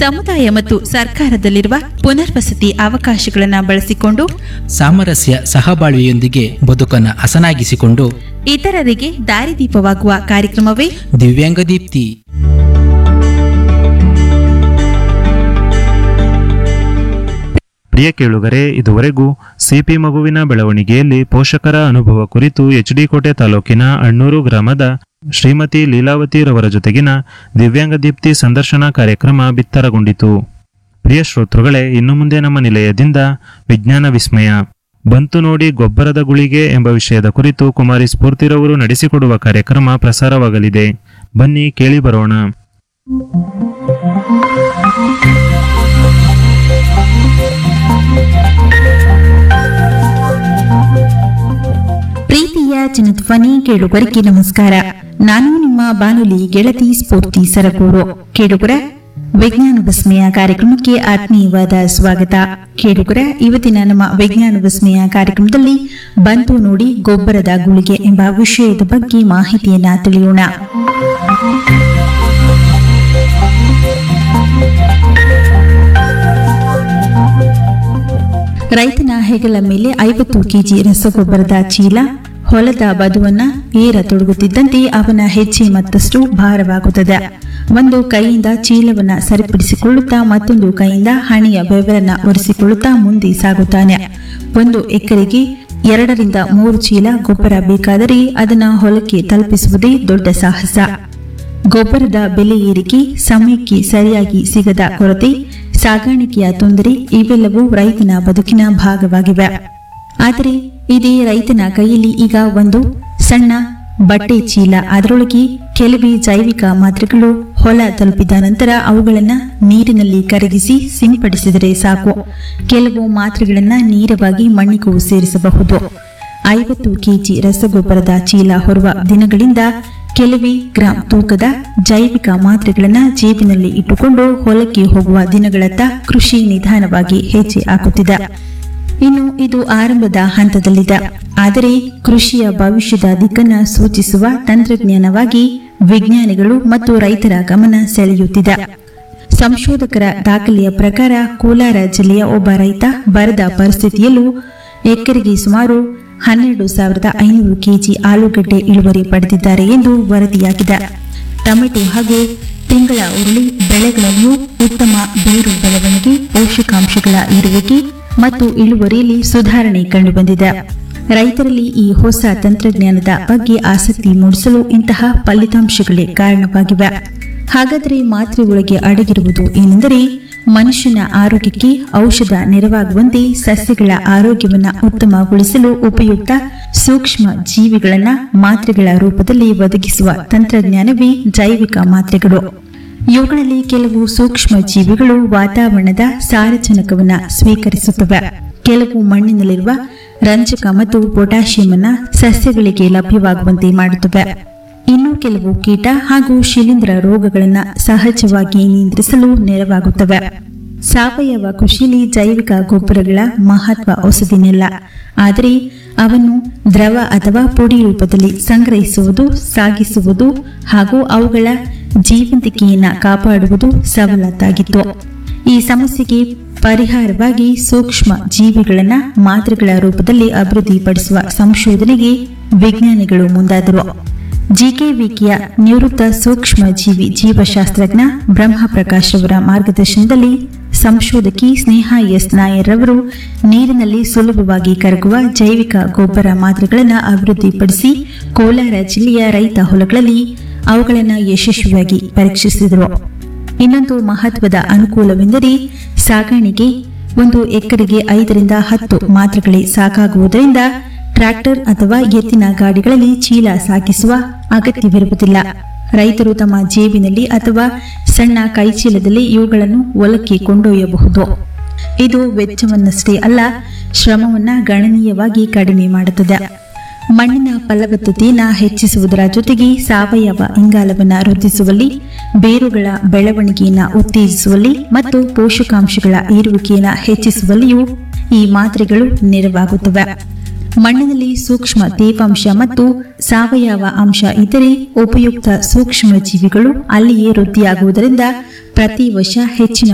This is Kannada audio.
ಸಮುದಾಯ ಮತ್ತು ಸರ್ಕಾರದಲ್ಲಿರುವ ಪುನರ್ವಸತಿ ಅವಕಾಶಗಳನ್ನು ಬಳಸಿಕೊಂಡು ಸಾಮರಸ್ಯ ಸಹಬಾಳ್ವೆಯೊಂದಿಗೆ ಬದುಕನ್ನು ಹಸನಾಗಿಸಿಕೊಂಡು ಇತರರಿಗೆ ದಾರಿದೀಪವಾಗುವ ಕಾರ್ಯಕ್ರಮವೇ ದಿವ್ಯಾಂಗ ದೀಪ್ತಿ ಪ್ರಿಯ ಕೇಳುಗರೆ ಇದುವರೆಗೂ ಸಿಪಿ ಮಗುವಿನ ಬೆಳವಣಿಗೆಯಲ್ಲಿ ಪೋಷಕರ ಅನುಭವ ಕುರಿತು ಎಚ್ಡಿ ಕೋಟೆ ತಾಲೂಕಿನ ಅಣ್ಣೂರು ಗ್ರಾಮದ ಶ್ರೀಮತಿ ಲೀಲಾವತಿ ರವರ ಜೊತೆಗಿನ ದಿವ್ಯಾಂಗ ದೀಪ್ತಿ ಸಂದರ್ಶನ ಕಾರ್ಯಕ್ರಮ ಬಿತ್ತರಗೊಂಡಿತು ಪ್ರಿಯ ಶ್ರೋತೃಗಳೇ ಇನ್ನು ಮುಂದೆ ನಮ್ಮ ನಿಲಯದಿಂದ ವಿಜ್ಞಾನ ವಿಸ್ಮಯ ಬಂತು ನೋಡಿ ಗೊಬ್ಬರದ ಗುಳಿಗೆ ಎಂಬ ವಿಷಯದ ಕುರಿತು ಕುಮಾರಿ ಸ್ಫೂರ್ತಿರವರು ನಡೆಸಿಕೊಡುವ ಕಾರ್ಯಕ್ರಮ ಪ್ರಸಾರವಾಗಲಿದೆ ಬನ್ನಿ ಕೇಳಿ ಬರೋಣ ಪ್ರೀತಿಯ ಜನಧ್ವನಿ ಕೇಳುಗರಿಗೆ ನಮಸ್ಕಾರ ನಾನು ನಿಮ್ಮ ಬಾನುಲಿ ಗೆಳತಿ ಸ್ಫೂರ್ತಿ ಸರಗೂರು ಕೇಳುಗರ ವಿಜ್ಞಾನ ವಿಸ್ಮಯ ಕಾರ್ಯಕ್ರಮಕ್ಕೆ ಆತ್ಮೀಯವಾದ ಸ್ವಾಗತ ಕೇಳುಗರ ಇವತ್ತಿನ ನಮ್ಮ ವಿಜ್ಞಾನ ವಿಸ್ಮಯ ಕಾರ್ಯಕ್ರಮದಲ್ಲಿ ಬಂತು ನೋಡಿ ಗೊಬ್ಬರದ ಗುಳಿಗೆ ಎಂಬ ವಿಷಯದ ಬಗ್ಗೆ ಮಾಹಿತಿಯನ್ನ ತಿಳಿಯೋಣ ರೈತನ ಹೆಗಲ ಮೇಲೆ ಐವತ್ತು ಕೆಜಿ ರಸಗೊಬ್ಬರದ ಚೀಲ ಹೊಲದ ಬದುವನ್ನ ಏರ ತೊಡಗುತ್ತಿದ್ದಂತೆ ಅವನ ಹೆಜ್ಜೆ ಮತ್ತಷ್ಟು ಭಾರವಾಗುತ್ತದೆ ಒಂದು ಕೈಯಿಂದ ಚೀಲವನ್ನ ಸರಿಪಡಿಸಿಕೊಳ್ಳುತ್ತಾ ಮತ್ತೊಂದು ಕೈಯಿಂದ ಹಣೆಯ ಬೆವರನ್ನ ಒರೆಸಿಕೊಳ್ಳುತ್ತಾ ಮುಂದೆ ಸಾಗುತ್ತಾನೆ ಒಂದು ಎಕರೆಗೆ ಎರಡರಿಂದ ಮೂರು ಚೀಲ ಗೊಬ್ಬರ ಬೇಕಾದರೆ ಅದನ್ನ ಹೊಲಕ್ಕೆ ತಲುಪಿಸುವುದೇ ದೊಡ್ಡ ಸಾಹಸ ಗೊಬ್ಬರದ ಬೆಲೆ ಏರಿಕೆ ಸಮಯಕ್ಕೆ ಸರಿಯಾಗಿ ಸಿಗದ ಕೊರತೆ ಸಾಗಾಣಿಕೆಯ ತೊಂದರೆ ಇವೆಲ್ಲವೂ ರೈತನ ಬದುಕಿನ ಭಾಗವಾಗಿವೆ ಆದರೆ ಇದೇ ರೈತನ ಕೈಯಲ್ಲಿ ಈಗ ಒಂದು ಸಣ್ಣ ಬಟ್ಟೆ ಚೀಲ ಅದರೊಳಗೆ ಕೆಲವೇ ಜೈವಿಕ ಮಾತ್ರೆಗಳು ಹೊಲ ತಲುಪಿದ ನಂತರ ಅವುಗಳನ್ನ ನೀರಿನಲ್ಲಿ ಕರಗಿಸಿ ಸಿಂಪಡಿಸಿದರೆ ಸಾಕು ಕೆಲವು ಮಾತ್ರೆಗಳನ್ನ ನೇರವಾಗಿ ಮಣ್ಣಿಗೂ ಸೇರಿಸಬಹುದು ಐವತ್ತು ಕೆಜಿ ರಸಗೊಬ್ಬರದ ಚೀಲ ಹೊರುವ ದಿನಗಳಿಂದ ಕೆಲವೇ ಗ್ರಾಂ ತೂಕದ ಜೈವಿಕ ಮಾತ್ರೆಗಳನ್ನ ಜೇಬಿನಲ್ಲಿ ಇಟ್ಟುಕೊಂಡು ಹೊಲಕ್ಕೆ ಹೋಗುವ ದಿನಗಳತ್ತ ಕೃಷಿ ನಿಧಾನವಾಗಿ ಹೆಜ್ಜೆ ಹಾಕುತ್ತಿದೆ ಇನ್ನು ಇದು ಆರಂಭದ ಹಂತದಲ್ಲಿದೆ ಆದರೆ ಕೃಷಿಯ ಭವಿಷ್ಯದ ದಿಕ್ಕನ್ನ ಸೂಚಿಸುವ ತಂತ್ರಜ್ಞಾನವಾಗಿ ವಿಜ್ಞಾನಿಗಳು ಮತ್ತು ರೈತರ ಗಮನ ಸೆಳೆಯುತ್ತಿದೆ ಸಂಶೋಧಕರ ದಾಖಲೆಯ ಪ್ರಕಾರ ಕೋಲಾರ ಜಿಲ್ಲೆಯ ಒಬ್ಬ ರೈತ ಬರದ ಪರಿಸ್ಥಿತಿಯಲ್ಲೂ ಎಕರೆಗೆ ಸುಮಾರು ಹನ್ನೆರಡು ಸಾವಿರದ ಐನೂರು ಕೆಜಿ ಆಲೂಗಡ್ಡೆ ಇಳುವರಿ ಪಡೆದಿದ್ದಾರೆ ಎಂದು ವರದಿಯಾಗಿದೆ ಟೊಮೆಟೊ ಹಾಗೂ ತಿಂಗಳ ಉರುಳಿ ಬೆಳೆಗಳಲ್ಲಿಯೂ ಉತ್ತಮ ಬೇರು ಬೆಳವಣಿಗೆ ಪೋಷಕಾಂಶಗಳ ಇರುವಿಕೆ ಮತ್ತು ಇಳುವರಿಯಲ್ಲಿ ಸುಧಾರಣೆ ಕಂಡುಬಂದಿದೆ ರೈತರಲ್ಲಿ ಈ ಹೊಸ ತಂತ್ರಜ್ಞಾನದ ಬಗ್ಗೆ ಆಸಕ್ತಿ ಮೂಡಿಸಲು ಇಂತಹ ಫಲಿತಾಂಶಗಳೇ ಕಾರಣವಾಗಿವೆ ಹಾಗಾದರೆ ಮಾತ್ರೆ ಒಳಗೆ ಅಡಗಿರುವುದು ಏನೆಂದರೆ ಮನುಷ್ಯನ ಆರೋಗ್ಯಕ್ಕೆ ಔಷಧ ನೆರವಾಗುವಂತೆ ಸಸ್ಯಗಳ ಆರೋಗ್ಯವನ್ನ ಉತ್ತಮಗೊಳಿಸಲು ಉಪಯುಕ್ತ ಸೂಕ್ಷ್ಮ ಜೀವಿಗಳನ್ನ ಮಾತ್ರೆಗಳ ರೂಪದಲ್ಲಿ ಒದಗಿಸುವ ತಂತ್ರಜ್ಞಾನವೇ ಜೈವಿಕ ಮಾತ್ರೆಗಳು ಇವುಗಳಲ್ಲಿ ಕೆಲವು ಸೂಕ್ಷ್ಮ ಜೀವಿಗಳು ವಾತಾವರಣದ ಸಾರಜನಕವನ್ನ ಸ್ವೀಕರಿಸುತ್ತವೆ ಕೆಲವು ಮಣ್ಣಿನಲ್ಲಿರುವ ರಂಜಕ ಮತ್ತು ಪೊಟ್ಯಾಷಿಯಂ ಅನ್ನ ಸಸ್ಯಗಳಿಗೆ ಲಭ್ಯವಾಗುವಂತೆ ಮಾಡುತ್ತವೆ ಇನ್ನು ಕೆಲವು ಕೀಟ ಹಾಗೂ ಶಿಲೀಂಧ್ರ ರೋಗಗಳನ್ನು ಸಹಜವಾಗಿ ನಿಯಂತ್ರಿಸಲು ನೆರವಾಗುತ್ತವೆ ಸಾವಯವ ಕೃಷಿಯಲ್ಲಿ ಜೈವಿಕ ಗೊಬ್ಬರಗಳ ಮಹತ್ವ ಹೊಸದಿನಿಲ್ಲ ಆದರೆ ಅವನ್ನು ದ್ರವ ಅಥವಾ ಪುಡಿ ರೂಪದಲ್ಲಿ ಸಂಗ್ರಹಿಸುವುದು ಸಾಗಿಸುವುದು ಹಾಗೂ ಅವುಗಳ ಜೀವಂತಿಕೆಯನ್ನು ಕಾಪಾಡುವುದು ಸವಲತ್ತಾಗಿತ್ತು ಈ ಸಮಸ್ಯೆಗೆ ಪರಿಹಾರವಾಗಿ ಸೂಕ್ಷ್ಮ ಜೀವಿಗಳನ್ನು ಮಾತ್ರೆಗಳ ರೂಪದಲ್ಲಿ ಅಭಿವೃದ್ಧಿಪಡಿಸುವ ಸಂಶೋಧನೆಗೆ ವಿಜ್ಞಾನಿಗಳು ಮುಂದಾದರು ಜಿಕೆವಿಕೆಯ ನಿವೃತ್ತ ಸೂಕ್ಷ್ಮ ಜೀವಿ ಜೀವಶಾಸ್ತ್ರಜ್ಞ ಬ್ರಹ್ಮಪ್ರಕಾಶ್ ಅವರ ಮಾರ್ಗದರ್ಶನದಲ್ಲಿ ಸಂಶೋಧಕಿ ಸ್ನೇಹ ಎಸ್ ನಾಯರ್ ಅವರು ನೀರಿನಲ್ಲಿ ಸುಲಭವಾಗಿ ಕರಗುವ ಜೈವಿಕ ಗೊಬ್ಬರ ಮಾತ್ರೆಗಳನ್ನು ಅಭಿವೃದ್ಧಿಪಡಿಸಿ ಕೋಲಾರ ಜಿಲ್ಲೆಯ ರೈತ ಹೊಲಗಳಲ್ಲಿ ಅವುಗಳನ್ನು ಯಶಸ್ವಿಯಾಗಿ ಪರೀಕ್ಷಿಸಿದರು ಇನ್ನೊಂದು ಮಹತ್ವದ ಅನುಕೂಲವೆಂದರೆ ಸಾಗಾಣಿಕೆ ಒಂದು ಎಕರೆಗೆ ಐದರಿಂದ ಹತ್ತು ಮಾತ್ರೆಗಳೇ ಸಾಕಾಗುವುದರಿಂದ ಟ್ರ್ಯಾಕ್ಟರ್ ಅಥವಾ ಎತ್ತಿನ ಗಾಡಿಗಳಲ್ಲಿ ಚೀಲ ಸಾಗಿಸುವ ಅಗತ್ಯವಿರುವುದಿಲ್ಲ ರೈತರು ತಮ್ಮ ಜೇಬಿನಲ್ಲಿ ಅಥವಾ ಸಣ್ಣ ಕೈಚೀಲದಲ್ಲಿ ಇವುಗಳನ್ನು ಹೊಲಕ್ಕೆ ಕೊಂಡೊಯ್ಯಬಹುದು ಇದು ವೆಚ್ಚವನ್ನಷ್ಟೇ ಅಲ್ಲ ಶ್ರಮವನ್ನ ಗಣನೀಯವಾಗಿ ಕಡಿಮೆ ಮಾಡುತ್ತದೆ ಮಣ್ಣಿನ ಫಲವತ್ತತೆಯನ್ನು ಹೆಚ್ಚಿಸುವುದರ ಜೊತೆಗೆ ಸಾವಯವ ಇಂಗಾಲವನ್ನು ವೃದ್ಧಿಸುವಲ್ಲಿ ಬೇರುಗಳ ಬೆಳವಣಿಗೆಯನ್ನು ಉತ್ತೇಜಿಸುವಲ್ಲಿ ಮತ್ತು ಪೋಷಕಾಂಶಗಳ ಏರುವಿಕೆಯನ್ನು ಹೆಚ್ಚಿಸುವಲ್ಲಿಯೂ ಈ ಮಾತ್ರೆಗಳು ನೆರವಾಗುತ್ತವೆ ಮಣ್ಣಿನಲ್ಲಿ ಸೂಕ್ಷ್ಮ ತೇವಾಂಶ ಮತ್ತು ಸಾವಯವ ಅಂಶ ಇದ್ದರೆ ಉಪಯುಕ್ತ ಸೂಕ್ಷ್ಮ ಜೀವಿಗಳು ಅಲ್ಲಿಯೇ ವೃದ್ಧಿಯಾಗುವುದರಿಂದ ಪ್ರತಿ ವರ್ಷ ಹೆಚ್ಚಿನ